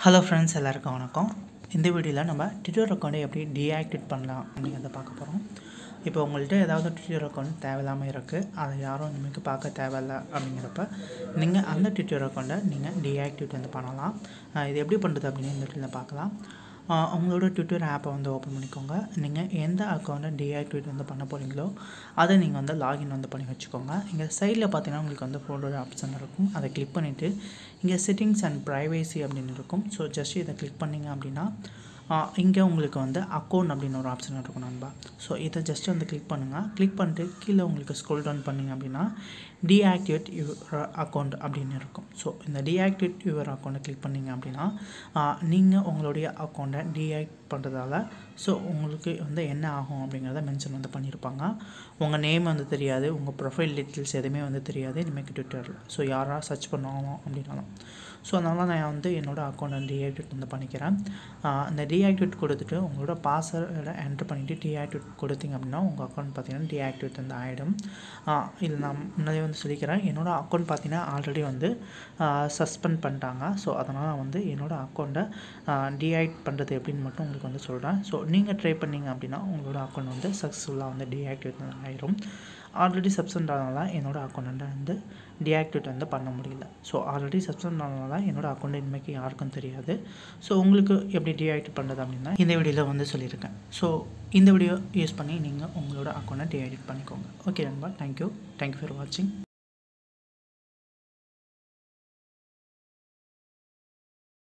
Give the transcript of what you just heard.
hello friends எல்லாருக்கும் வணக்கம் இந்த வீடியோவில் நம்ம ட்விட்டர் அக்கௌண்ட்டை எப்படி டீஆக்டிவேட் பண்ணலாம் அப்படிங்கிறத பார்க்க போகிறோம் இப்போ உங்கள்கிட்ட ஏதாவது ட்விட்டர் அக்கௌண்ட் தேவையில்லாமல் இருக்குது அதை யாரும் இனிமேல் பார்க்க தேவையில்ல அப்படிங்கிறப்ப நீங்கள் அந்த ட்விட்டர் அக்கௌண்ட்டை நீங்கள் டீஆக்டிவேட் வந்து பண்ணலாம் ஆஹ் இது எப்படி பண்ணுறது அப்படின்னு இந்த வீடியோவில் பார்க்கலாம் ஆஹ் உங்களோட ட்விட்டர் ஆப்பை வந்து ஓப்பன் பண்ணிக்கோங்க நீங்கள் எந்த அக்கௌண்ட்டை டீஆக்டிவேட் வந்து பண்ண போகிறீங்களோ அதை நீங்கள் வந்து லாகின் வந்து பண்ணி வச்சுக்கோங்க இங்கே சைடில் பார்த்தீங்கன்னா உங்களுக்கு வந்து ஃபோல்டர் ஆப்ஷன் இருக்கும் அதை கிளிக் பண்ணிவிட்டு இங்கே செட்டிங்ஸ் அண்ட் ப்ரைவேசி அப்படின்னு இருக்கும் ஸோ ஜஸ்ட் இதை கிளிக் பண்ணிங்க அப்படின்னா இங்கே உங்களுக்கு வந்து அக்கௌண்ட் அப்படின்னு ஒரு ஆப்ஷன் இருக்கும் நண்பா ஸோ இதை ஜஸ்ட் வந்து கிளிக் பண்ணுங்கள் கிளிக் பண்ணிட்டு கீழே உங்களுக்கு ஸ்க்ரோல் டவுன் பண்ணிங்க அப்படின்னா டீஆக்டிவேட் யுவர் அக்கௌண்ட் அப்படின்னு இருக்கும் ஸோ இந்த டீஆக்டிவேட் யுவர் அக்கௌண்ட்டை கிளிக் பண்ணிங்க அப்படின்னா நீங்கள் உங்களுடைய அக்கௌண்ட்டை டீஆக்ட் பண்ணுறதால ஸோ உங்களுக்கு வந்து என்ன ஆகும் அப்படிங்கிறத மென்ஷன் வந்து பண்ணியிருப்பாங்க உங்கள் நேம் வந்து தெரியாது உங்கள் ப்ரொஃபைல் டீட்டெயில்ஸ் எதுவுமே வந்து தெரியாது இனிமேல் ட்விட்டரில் ஸோ யாராக சர்ச் பண்ணணும் அப்படின்னாலும் ஸோ அதனால் நான் வந்து என்னோடய அக்கௌண்ட்டை டீஆக்டிவேட் வந்து பண்ணிக்கிறேன் ஆஹ் இந்த டீஆக்டிவேட் கொடுத்துட்டு உங்களோட பாஸ்வேர்டை என்டர் பண்ணிவிட்டு டீஆக்டிவேட் கொடுத்தீங்க அப்படின்னா உங்கள் அக்கௌண்ட் பார்த்தீங்கன்னா டீஆக்டிவேட் வந்து ஆகிடும் இது நான் முன்னாடியே வந்து சொல்லிக்கிறேன் என்னோடய அக்கௌண்ட் பார்த்தீங்கன்னா ஆல்ரெடி வந்து சஸ்பெண்ட் பண்ணிட்டாங்க ஸோ அதனால் வந்து என்னோடய அக்கௌண்ட்டை டீஆக்ட் பண்ணுறது எப்படின்னு மட்டும் உங்களுக்கு வந்து சொல்கிறேன் ஸோ நீங்கள் ட்ரை பண்ணீங்க அப்படின்னா உங்களோட அக்கௌண்ட் வந்து சக்ஸஸ்ஃபுல்லாக வந்து டீஆக்டிவேட் ஆகிரும் ஆல்ரெடி சப்சென்ட் ஆனதால என்னோடய அக்கௌண்ட்டை வந்து டீஆக்டிவேட் வந்து பண்ண முடியல ஸோ ஆல்ரெடி சப்சென்ட் ஆனதால என்னோடய அக்கௌண்ட் இனிமேக்கு யாருக்கும் தெரியாது ஸோ உங்களுக்கு எப்படி டீஆக்டிவேட் பண்ணுறது அப்படின்னா இந்த வீடியோவில் வந்து சொல்லியிருக்கேன் ஸோ இந்த வீடியோ யூஸ் பண்ணி நீங்கள் உங்களோட அக்கௌண்ட்டை டீஆக்டிவேட் பண்ணிக்கோங்க ஓகே நண்பா தேங்க்யூ தேங்க்யூ ஃபார் வாட்சிங்